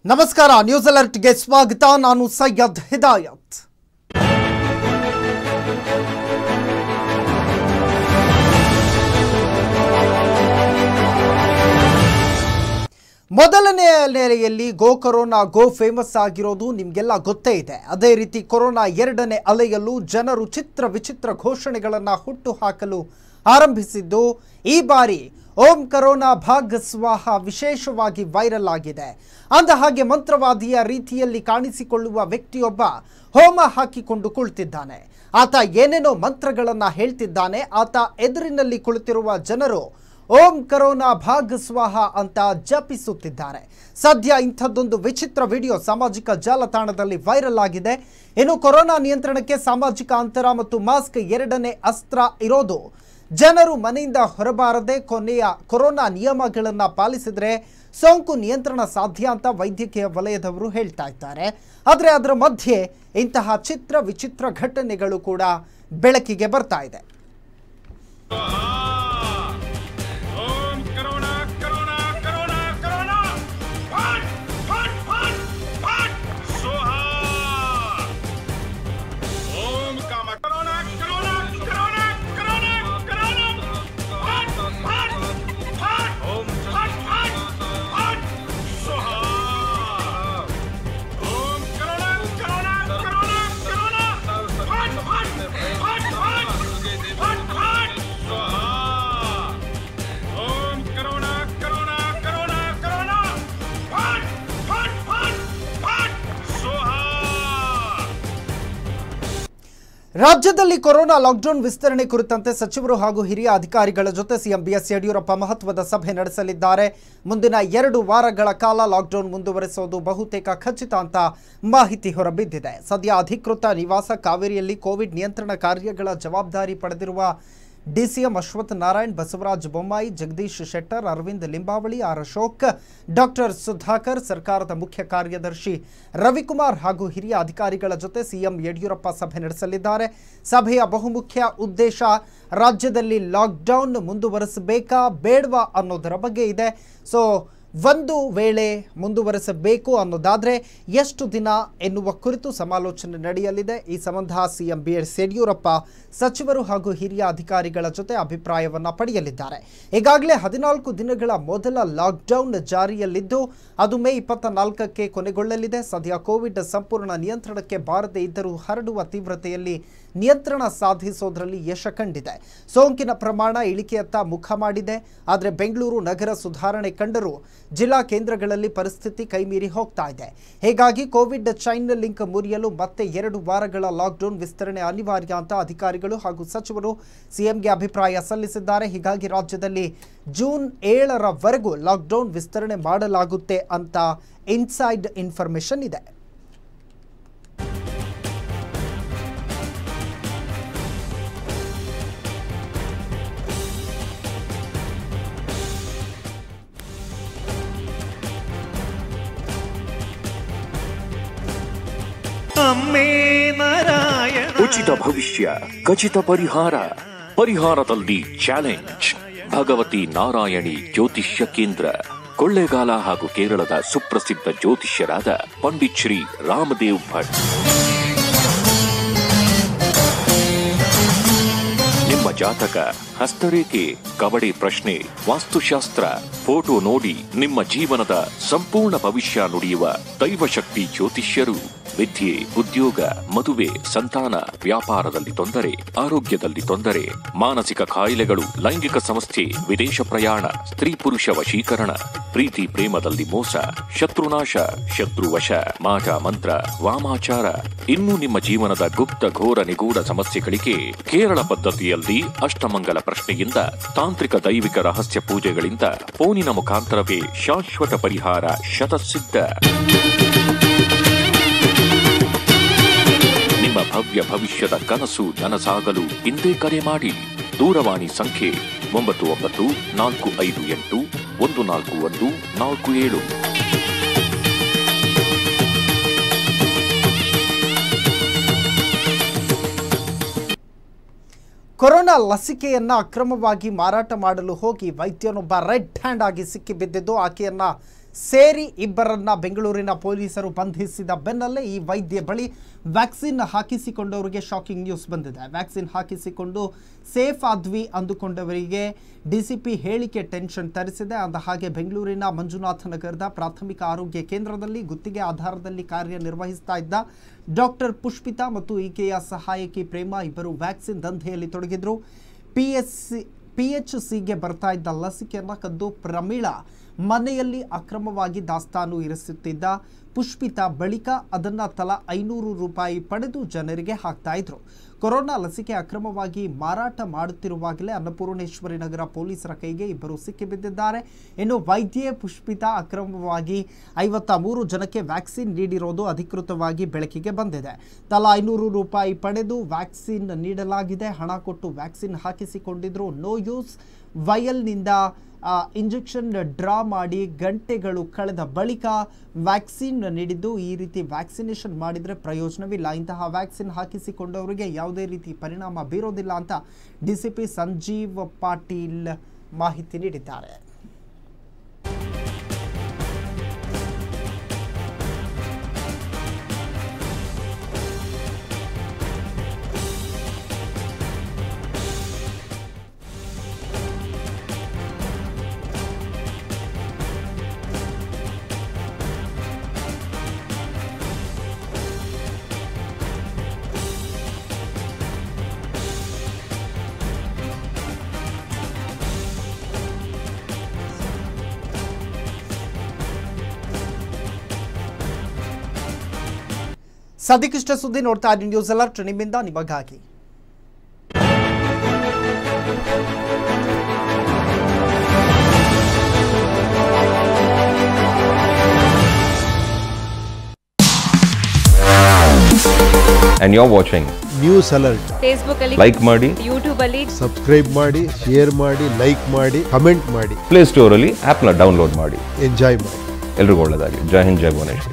ನಮಸ್ಕಾರ ನ್ಯೂಸ್ ಅಲರ್ಟ್ಗೆ ಸ್ವಾಗತ ನಾನು ಸೈಯದ್ ಹಿದಾಯತ್ ಮೊದಲನೇ ಅಲೆಯಲ್ಲಿ ಗೋ ಕೊರೋನಾ ಗೋ ಫೇಮಸ್ ಆಗಿರೋದು ನಿಮಗೆಲ್ಲ ಗೊತ್ತೇ ಇದೆ ಅದೇ ರೀತಿ ಕೊರೋನಾ ಎರಡನೇ ಅಲೆಯಲ್ಲೂ ಜನರು ಚಿತ್ರ ವಿಚಿತ್ರ ಘೋಷಣೆಗಳನ್ನು ಹುಟ್ಟು ಹಾಕಲು ಆರಂಭಿಸಿದ್ದು ಈ ಬಾರಿ ಓಂ ಕರೋನಾ ಭಾಗ್ ಸ್ವಾಹ ವಿಶೇಷವಾಗಿ ವೈರಲ್ ಆಗಿದೆ ಅಂದ ಹಾಗೆ ಮಂತ್ರವಾದಿಯ ರೀತಿಯಲ್ಲಿ ಕಾಣಿಸಿಕೊಳ್ಳುವ ವ್ಯಕ್ತಿಯೊಬ್ಬ ಹೋಮ ಹಾಕಿಕೊಂಡು ಕುಳಿತಿದ್ದಾನೆ ಆತ ಏನೇನೋ ಮಂತ್ರಗಳನ್ನು ಹೇಳ್ತಿದ್ದಾನೆ ಆತ ಎದುರಿನಲ್ಲಿ ಕುಳಿತಿರುವ ಜನರು ಓಂ ಕರೋನಾ ಭಾಗ್ ಸ್ವಾಹ ಅಂತ ಜಪಿಸುತ್ತಿದ್ದಾರೆ ಸದ್ಯ ಇಂಥದ್ದೊಂದು ವಿಚಿತ್ರ ವಿಡಿಯೋ ಸಾಮಾಜಿಕ ಜಾಲತಾಣದಲ್ಲಿ ವೈರಲ್ ಆಗಿದೆ ಇನ್ನು ಕೊರೋನಾ ನಿಯಂತ್ರಣಕ್ಕೆ ಸಾಮಾಜಿಕ ಅಂತರ ಮತ್ತು ಮಾಸ್ಕ್ ಎರಡನೇ ಅಸ್ತ್ರ ಇರೋದು ಜನರು ಮನೆಯಿಂದ ಹೊರಬಾರದೆ ಕೊನೆಯ ಕೊರೋನಾ ನಿಯಮಗಳನ್ನು ಪಾಲಿಸಿದ್ರೆ ಸೋಂಕು ನಿಯಂತ್ರಣ ಸಾಧ್ಯ ಅಂತ ವೈದ್ಯಕೀಯ ವಲಯದವರು ಹೇಳ್ತಾ ಇದ್ದಾರೆ ಆದರೆ ಅದರ ಮಧ್ಯೆ ಇಂತಹ ಚಿತ್ರ ವಿಚಿತ್ರ ಘಟನೆಗಳು ಕೂಡ ಬೆಳಕಿಗೆ ಬರ್ತಾ ಇದೆ ಓಂ ಕರೋನಾ ಕರೋನಾ ಕರೋನಾ ಕರೋನಾ ಫಟ್ ಫಟ್ ಫಟ್ ಫಟ್ ಸೋಹಾ ಓಂ ಕಾಮ corona corona corona corona corona ಫಟ್ ಫಟ್ ಫಟ್ ಓಂ ಫಟ್ ಫಟ್ ಫಟ್ ಸೋಹಾ ಓಂ ಕರೋನಾ ಕರೋನಾ ಕರೋನಾ ಕರೋನಾ ಫಟ್ ಫಟ್ ಫಟ್ ಫಟ್ ಫಟ್ ಫಟ್ ಸೋಹಾ ಓಂ ಕರೋನಾ ಕರೋನಾ ಕರೋನಾ ಕರೋನಾ ಫಟ್ ಫಟ್ ಫಟ್ ಫಟ್ ಸೋಹಾ ರಾಜ್ಯದಲ್ಲಿ ಕೊರೋನಾ ಲಾಕ್ಡೌನ್ ವಿಸ್ತರಣೆ ಕುರಿತಂತೆ ಸಚಿವರು ಹಾಗೂ ಹಿರಿಯ ಅಧಿಕಾರಿಗಳ ಜೊತೆ ಸಿಎಂ ಬಿಎಸ್ ಯಡಿಯೂರಪ್ಪ ಮಹತ್ವದ ಸಭೆ ನಡೆಸಲಿದ್ದಾರೆ ಮುಂದಿನ ಎರಡು ವಾರಗಳ ಕಾಲ ಲಾಕ್ಡೌನ್ ಮುಂದುವರೆಸೋದು ಬಹುತೇಕ ಖಚಿತ ಅಂತ ಮಾಹಿತಿ ಹೊರಬಿದ್ದಿದೆ ಸದ್ಯ ಅಧಿಕೃತ ನಿವಾಸ ಕಾವೇರಿಯಲ್ಲಿ ಕೋವಿಡ್ ನಿಯಂತ್ರಣ ಕಾರ್ಯಗಳ ಜವಾಬ್ದಾರಿ ಪಡೆದಿರುವ DCM Ashwath Narayan Basavaraj Bommai Jagadish Shettar Arvind Limbavali R Ashok doctor Sudhakar ಸರ್ಕಾರದ ಮುಖ್ಯ ಕಾರ್ಯದರ್ಶಿ ರವಿಕುಮಾರ್ ಹಾಗೂ ಹಿರಿಯ ಅಧಿಕಾರಿಗಳ ಜೊತೆ ಸಿಎಂ ಯಡಿಯೂರಪ್ಪ ಸಭೆ ನಡೆಸಲಿದ್ದಾರೆ ಸಭೆಯ ಬಹುಮುಖ್ಯ ಉದ್ದೇಶ ರಾಜ್ಯದಲ್ಲಿ ಲಾಕ್ಡೌನ್ ಮುಂದುವರಿಸಬೇಕಾ ಬೇಡವಾ ಅನ್ನೋದರ ಬಗ್ಗೆ ಇದೆ ಸೊ ಒಂದು ವೇಳೆ ಮುಂದುವರೆಸಬೇಕು ಅನ್ನೋದಾದರೆ ಎಷ್ಟು ದಿನ ಎನ್ನುವ ಕುರಿತು ಸಮಾಲೋಚನೆ ನಡೆಯಲಿದೆ ಈ ಸಂಬಂಧ ಸಿಎಂ ಬಿ ಎಸ್ ಯಡಿಯೂರಪ್ಪ ಸಚಿವರು ಹಾಗೂ ಹಿರಿಯ ಅಧಿಕಾರಿಗಳ ಜೊತೆ ಅಭಿಪ್ರಾಯವನ್ನು ಪಡೆಯಲಿದ್ದಾರೆ ಈಗಾಗಲೇ ಹದಿನಾಲ್ಕು ದಿನಗಳ ಮೊದಲ ಲಾಕ್ಡೌನ್ ಜಾರಿಯಲ್ಲಿದ್ದು ಅದು ಮೇ ಇಪ್ಪತ್ತ ನಾಲ್ಕಕ್ಕೆ ಕೊನೆಗೊಳ್ಳಲಿದೆ ಸದ್ಯ ಕೋವಿಡ್ ಸಂಪೂರ್ಣ ನಿಯಂತ್ರಣಕ್ಕೆ ಬಾರದೇ ಇದ್ದರೂ ಹರಡುವ ತೀವ್ರತೆಯಲ್ಲಿ ನಿಯಂತ್ರಣ ಸಾಧಿಸೋದ್ರಲ್ಲಿ ಯಶ ಕಂಡಿದೆ ಸೋಂಕಿನ ಪ್ರಮಾಣ ಇಳಿಕೆಯತ್ತ ಮುಖ ಮಾಡಿದೆ ಆದರೆ ಬೆಂಗಳೂರು ನಗರ ಸುಧಾರಣೆ ಕಂಡರೂ ಜಿಲ್ಲಾ ಕೇಂದ್ರಗಳಲ್ಲಿ ಪರಿಸ್ಥಿತಿ ಕೈಮೀರಿ ಹೋಗ್ತಾ ಇದೆ ಹೀಗಾಗಿ ಕೋವಿಡ್ ಚೈನ್ ಲಿಂಕ್ ಮುರಿಯಲು ಮತ್ತೆ ಎರಡು ವಾರಗಳ ಲಾಕ್ಡೌನ್ ವಿಸ್ತರಣೆ ಅನಿವಾರ್ಯ ಅಂತ ಅಧಿಕಾರಿಗಳು ಹಾಗೂ ಸಚಿವರು ಸಿಎಂಗೆ ಅಭಿಪ್ರಾಯ ಸಲ್ಲಿಸಿದ್ದಾರೆ ಹೀಗಾಗಿ ರಾಜ್ಯದಲ್ಲಿ ಜೂನ್ ಏಳರವರೆಗೂ ಲಾಕ್ಡೌನ್ ವಿಸ್ತರಣೆ ಮಾಡಲಾಗುತ್ತೆ ಅಂತ ಇನ್ಸೈಡ್ ಇನ್ಫಾರ್ಮೇಷನ್ ಇದೆ ಅಮ್ಮೇ ನಾರಾಯಣ ಉಚಿತ ಭವಿಷ್ಯ ಖಚಿತ ಪರಿಹಾರ ಪರಿಹಾರದಲ್ಲಿ ಚಾಲೆಂಜ್ ಭಗವತಿ ನಾರಾಯಣಿ ಜ್ಯೋತಿಷ್ಯ ಕೇಂದ್ರ ಕೊಳ್ಳೇಗಾಲ ಹಾಗೂ ಕೇರಳದ ಸುಪ್ರಸಿದ್ಧ ಜ್ಯೋತಿಷ್ಯರಾದ ಪಂಡಿತ್ ಶ್ರೀ ರಾಮದೇವ್ ಭಟ್ ನಿಮ್ಮ ಜಾತಕ ಹಸ್ತರೇಖೆ ಕವಡೆ ಪ್ರಶ್ನೆ ವಾಸ್ತುಶಾಸ್ತ್ರ ಫೋಟೋ ನೋಡಿ ನಿಮ್ಮ ಜೀವನದ ಸಂಪೂರ್ಣ ಭವಿಷ್ಯ ನುಡಿಯುವ ದೈವಶಕ್ತಿ ಜ್ಯೋತಿಷ್ಯರು ವಿದ್ಯೆ ಉದ್ಯೋಗ ಮದುವೆ ಸಂತಾನ ವ್ಯಾಪಾರದಲ್ಲಿ ತೊಂದರೆ ಆರೋಗ್ಯದಲ್ಲಿ ತೊಂದರೆ ಮಾನಸಿಕ ಕಾಯಿಲೆಗಳು ಲೈಂಗಿಕ ಸಮಸ್ಯೆ ವಿದೇಶ ಪ್ರಯಾಣ ಸ್ತ್ರೀ ಪುರುಷ ವಶೀಕರಣ ಪ್ರೀತಿ ಪ್ರೇಮದಲ್ಲಿ ಮೋಸ ಶತ್ರುನಾಶ ಶತ್ರುವಶ ಮಾಟ ಮಂತ್ರ ವಾಮಾಚಾರ ಇನ್ನು ನಿಮ್ಮ ಜೀವನದ ಗುಪ್ತ ಘೋರ ನಿಗೂಢ ಸಮಸ್ಯೆಗಳಿಗೆ ಕೇರಳ ಪದ್ಧತಿಯಲ್ಲಿ ಅಷ್ಟಮಂಗಲ ಪ್ರಶ್ನೆಯಿಂದ ತಾಂತ್ರಿಕ ದೈವಿಕ ರಹಸ್ಯ ಪೂಜೆಗಳಿಂದ ಫೋನಿನ ಮುಖಾಂತರವೇ ಶಾಶ್ವತ ಪರಿಹಾರ ಶತಸಿದ್ಧ ನಿಮ್ಮ ಭವ್ಯ ಭವಿಷ್ಯದ ಕನಸು ನನಸಾಗಲು ಇಂದೇ ಕರೆ ಮಾಡಿ ದೂರವಾಣಿ ಸಂಖ್ಯೆ ಒಂಬತ್ತು ಒಂಬತ್ತು ನಾಲ್ಕು ಐದು ಎಂಟು ಒಂದು ನಾಲ್ಕು ಒಂದು ನಾಲ್ಕು ಏಳು ಕೊರೋನಾ ಲಸಿಕೆಯನ್ನ ಅಕ್ರಮವಾಗಿ ಮಾರಾಟ ಮಾಡಲು ಹೋಗಿ ವೈದ್ಯನೊಬ್ಬ ರೆಡ್ ಹ್ಯಾಂಡ್ ಆಗಿ ಸಿಕ್ಕಿಬಿದ್ದಿದ್ದು ಆಕೆಯನ್ನ ಸೇರಿ ಇಬ್ಬರನ್ನ ಬೆಂಗಳೂರಿನ ಪೊಲೀಸರು ಬಂಧಿಸಿದ ಬೆನ್ನಲ್ಲೇ ಈ ವೈದ್ಯ ಬಳಿ ವ್ಯಾಕ್ಸಿನ್ ಹಾಕಿಸಿಕೊಂಡವರಿಗೆ ಶಾಕಿಂಗ್ ನ್ಯೂಸ್ ಬಂದಿದೆ ವ್ಯಾಕ್ಸಿನ್ ಹಾಕಿಸಿಕೊಂಡು ಸೇಫ್ ಆದ್ವಿ ಅಂದುಕೊಂಡವರಿಗೆ ಡಿಸಿಪಿ ಹೇಳಿಕೆ ಟೆನ್ಷನ್ ತರಿಸಿದೆ ಅಂದ ಹಾಗೆ ಬೆಂಗಳೂರಿನ ಮಂಜುನಾಥ ನಗರದ ಪ್ರಾಥಮಿಕ ಆರೋಗ್ಯ ಕೇಂದ್ರದಲ್ಲಿ ಗುತ್ತಿಗೆ ಆಧಾರದಲ್ಲಿ ಕಾರ್ಯನಿರ್ವಹಿಸ್ತಾ ಇದ್ದ ಡಾಕ್ಟರ್ ಪುಷ್ಪಿತಾ ಮತ್ತು ಈಕೆಯ ಸಹಾಯಕಿ ಪ್ರೇಮ ಇಬ್ಬರು ವ್ಯಾಕ್ಸಿನ್ ದಂಧೆಯಲ್ಲಿ ತೊಡಗಿದ್ರು P S C P H ಸಿಗೆ ಬರ್ತಾ ಇದ್ದ ಲಸಿಕೆಯನ್ನು ಕದ್ದು ಪ್ರಮೀಳ ಮನೆಯಲ್ಲಿ ಅಕ್ರಮವಾಗಿ ದಾಸ್ತಾನು ಇರಿಸುತ್ತಿದ್ದ ಪುಷ್ಪಿತಾ ಬಳಿಕ ಅದನ್ನು ತಲಾ ಐನೂರು ರೂಪಾಯಿ ಪಡೆದು ಜನರಿಗೆ ಹಾಕ್ತಾ ಇದ್ರು ಕೊರೋನಾ ಲಸಿಕೆ ಅಕ್ರಮವಾಗಿ ಮಾರಾಟ ಮಾಡುತ್ತಿರುವಾಗಲೇ ಅನ್ನಪೂರ್ಣೇಶ್ವರಿ ನಗರ ಪೊಲೀಸರ ಕೈಗೆ ಇಬ್ಬರು ಸಿಕ್ಕಿಬಿದ್ದಿದ್ದಾರೆ ಇನ್ನು ವೈದ್ಯೆ ಪುಷ್ಪಿತಾ ಅಕ್ರಮವಾಗಿ ಐವತ್ತ ಮೂರು ಜನಕ್ಕೆ ವ್ಯಾಕ್ಸಿನ್ ನೀಡಿರೋದು ಅಧಿಕೃತವಾಗಿ ಬೆಳಕಿಗೆ ಬಂದಿದೆ ತಲಾ ಐನೂರು ರೂಪಾಯಿ ಪಡೆದು ವ್ಯಾಕ್ಸಿನ್ ನೀಡಲಾಗಿದೆ ಹಣ ಕೊಟ್ಟು ವ್ಯಾಕ್ಸಿನ್ ಹಾಕಿಸಿಕೊಂಡಿದ್ರು ನೋ ಯೂಸ್ ವಯಲ್ನಿಂದ ಇಂಜೆಕ್ಷನ್ ಡ್ರಾ ಮಾಡಿ ಗಂಟೆಗಳು ಕಳೆದ ಬಳಿಕ ವ್ಯಾಕ್ಸಿನ್ ನೀಡಿದ್ದು ಈ ರೀತಿ ವ್ಯಾಕ್ಸಿನೇಷನ್ ಮಾಡಿದರೆ ಪ್ರಯೋಜನವಿಲ್ಲ ಇಂತಹ ವ್ಯಾಕ್ಸಿನ್ ಹಾಕಿಸಿಕೊಂಡವರಿಗೆ ಯಾವುದೇ ರೀತಿ ಪರಿಣಾಮ ಬೀರೋದಿಲ್ಲ ಅಂತ ಡಿಸಿಪಿ ಸಂಜೀವ್ ಪಾಟೀಲ್ ಮಾಹಿತಿ ನೀಡಿದ್ದಾರೆ ಸದ್ಯಕ್ಕಿಷ್ಟ ಸುದ್ದಿ ನೋಡ್ತಾ ಇದ್ದೀನಿ ನ್ಯೂಸ್ ಅಲರ್ಟ್ ನಿಮ್ಮಿಂದ ನಿಮಗಾಗಿ and you're watching. News alert Facebook ಅಲ್ಲಿ Like ಮಾಡಿ ಯೂಟ್ಯೂಬ್ ಅಲ್ಲಿ ಸಬ್ಸ್ಕ್ರೈಬ್ ಮಾಡಿ ಶೇರ್ ಮಾಡಿ ಲೈಕ್ ಮಾಡಿ ಕಮೆಂಟ್ ಮಾಡಿ ಪ್ಲೇ ಸ್ಟೋರಲ್ಲಿ ಆ್ಯಪ್ನ ಡೌನ್ಲೋಡ್ ಮಾಡಿ ಎಂಜಾಯ್ ಮಾಡಿ ಎಲ್ರಿಗೂ ಒಳ್ಳೆಯದಾಗಲಿ ಜೈ ಹಿಂದ್ ಜೈ ಭುವನೇಶ್ವರಿ